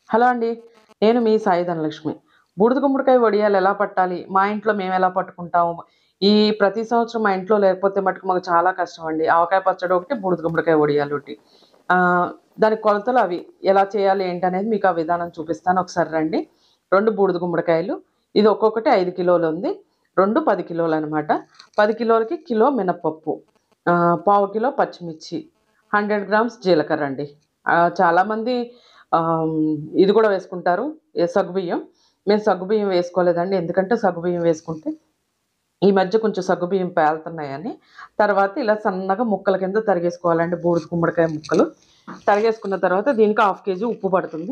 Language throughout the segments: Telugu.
హలో అండి నేను మీ సాయి ధనలక్ష్మి బూడిద గుమ్మడికాయ వడియాలు ఎలా పట్టాలి మా ఇంట్లో మేము ఎలా పట్టుకుంటాము ఈ ప్రతి సంవత్సరం మా ఇంట్లో లేకపోతే మటుకు మాకు చాలా కష్టం అండి ఆవకాయ పచ్చడి ఒకటి బూడిద గుమ్మడికాయ వడియాలు ఒకటి ఆ, దాని కొలతలు అవి ఎలా చేయాలి ఏంటి అనేది మీకు ఆ విధానం చూపిస్తాను ఒకసారి రండి రెండు బూడిద గుమ్మడికాయలు ఇది ఒక్కొక్కటి ఐదు కిలోలు ఉంది రెండు పది కిలోలు అనమాట పది కిలోలకి కిలో మినప్పప్పు ఆ, పావు కిలో పచ్చిమిర్చి హండ్రెడ్ గ్రామ్స్ జీలకర్ర అండి ఆ, చాలామంది ఆమ్, ఇది కూడా వేసుకుంటారు ఏ సగ్గుబియ్యం మేము సగ్గుబియ్యం వేసుకోలేదండి ఎందుకంటే సగ్గుబియ్యం వేసుకుంటే ఈ మధ్య కొంచెం సగ్గుబియ్యం పేలుతున్నాయని తర్వాత ఇలా సన్నగా ముక్కల కింద తరిగేసుకోవాలండి బూడిద గుమ్మడికాయ ముక్కలు తరిగేసుకున్న తర్వాత దీనికి హాఫ్ కేజీ ఉప్పు పడుతుంది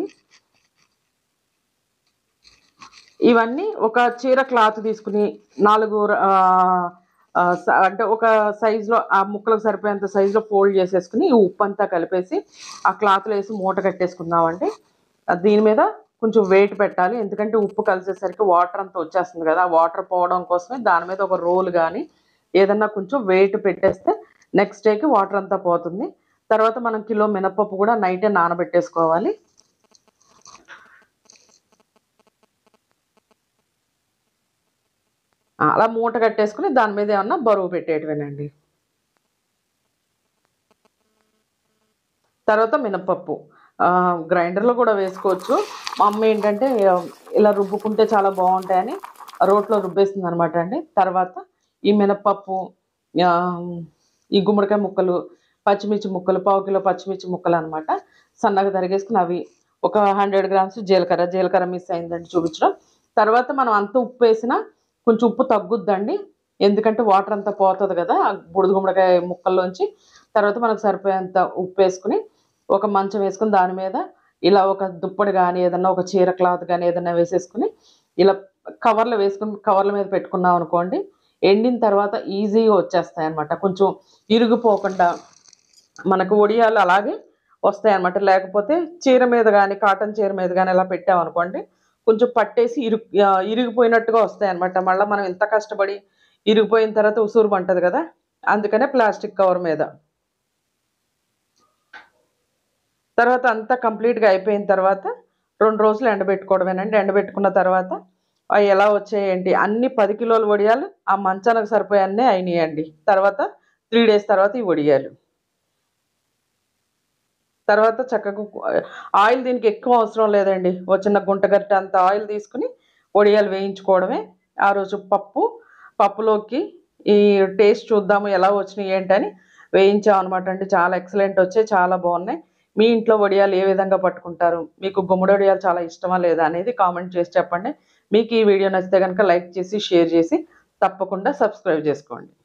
ఇవన్నీ ఒక చీర క్లాత్ తీసుకుని నాలుగు ఆ, ఆ, స- అంటే ఒక సైజులో ఆ ముక్కలకు సరిపోయేంత సైజులో ఫోల్డ్ చేసేసుకుని ఈ ఉప్పు అంతా కలిపేసి ఆ క్లాత్లో వేసి మూట కట్టేసుకుందామండి ఆ దీని మీద కొంచెం వెయిట్ పెట్టాలి ఎందుకంటే ఉప్పు కలిసేసరికి వాటర్ అంతా వచ్చేస్తుంది కదా ఆ వాటర్ పోవడం కోసమే దాని మీద ఒక రోల్ కానీ ఏదన్నా కొంచెం వెయిట్ పెట్టేస్తే నెక్స్ట్ డేకి వాటర్ అంతా పోతుంది తర్వాత మనం కిలో మినపప్పు కూడా నైటే నానబెట్టేసుకోవాలి ఆ, అలా మూట కట్టేసుకుని దాని మీద ఏమన్నా బరువు పెట్టేటివేనండి తర్వాత మినపప్పు ఆ, గ్రైండర్లో కూడా వేసుకోవచ్చు మా అమ్మ ఏంటంటే ఆ, ఇలా రుబ్బుకుంటే చాలా బాగుంటాయని రోట్లో రుబ్బేస్తుంది అనమాట అండి తర్వాత ఈ మినపప్పు ఆ, ఈ గుమ్మడికాయ ముక్కలు పచ్చిమిర్చి ముక్కలు పావు కిలో పచ్చిమిర్చి ముక్కలు అనమాట సన్నగా తరిగేసుకుని అవి ఒక హండ్రెడ్ గ్రామ్స్ జీలకర్ర జీలకర్ర మిస్ అయిందండి చూపించడం తర్వాత మనం అంత ఉప్పు వేసినా కొంచెం ఉప్పు తగ్గుద్దండి ఎందుకంటే వాటర్ అంతా పోతుంది కదా ఆ బుడిద గుమ్మడికాయ ముక్కల్లోంచి తర్వాత మనకు సరిపోయేంత ఉప్పు వేసుకుని ఒక మంచం వేసుకుని దాని మీద ఇలా ఒక దుప్పటి కానీ ఏదన్నా ఒక చీర క్లాత్ కానీ ఏదన్నా వేసేసుకుని ఇలా కవర్లు వేసుకుని కవర్ల మీద పెట్టుకున్నాం అనుకోండి ఎండిన తర్వాత ఈజీగా వచ్చేస్తాయి అనమాట కొంచెం ఇరిగిపోకుండా మనకు ఒడియాలు అలాగే వస్తాయి అనమాట లేకపోతే చీర మీద కానీ కాటన్ చీర మీద కానీ ఇలా పెట్టామనుకోండి కొంచెం పట్టేసి ఇరు ఆ, ఇరిగిపోయినట్టుగా వస్తాయి అనమాట మళ్ళీ మనం ఎంత కష్టపడి ఇరిగిపోయిన తర్వాత ఉసూరు పంటది కదా అందుకనే ప్లాస్టిక్ కవర్ మీద తర్వాత అంతా కంప్లీట్గా అయిపోయిన తర్వాత రెండు రోజులు ఎండబెట్టుకోవడమేనండి ఎండబెట్టుకున్న తర్వాత అవి ఎలా వచ్చాయి ఏంటి అన్ని పది కిలోల వడియాలు ఆ మంచానికి సరిపోయే అన్నీ అయినాయండి తర్వాత త్రీ డేస్ తర్వాత ఈ వడియాలు తర్వాత చక్కగా ఆయిల్ దీనికి ఎక్కువ అవసరం లేదండి ఓ చిన్న గుంట గట్ట అంత ఆయిల్ తీసుకుని వడియాలు వేయించుకోవడమే ఆ రోజు పప్పు పప్పులోకి ఈ టేస్ట్ చూద్దాము ఎలా వచ్చినాయి ఏంటని వేయించాం అనమాట అండి చాలా ఎక్సలెంట్ వచ్చాయి చాలా బాగున్నాయి మీ ఇంట్లో వడియాలు ఏ విధంగా పట్టుకుంటారు మీకు గుమ్మడి వడియాలు చాలా ఇష్టమా లేదా అనేది కామెంట్ చేసి చెప్పండి మీకు ఈ వీడియో నచ్చితే కనుక లైక్ చేసి షేర్ చేసి తప్పకుండా సబ్స్క్రైబ్ చేసుకోండి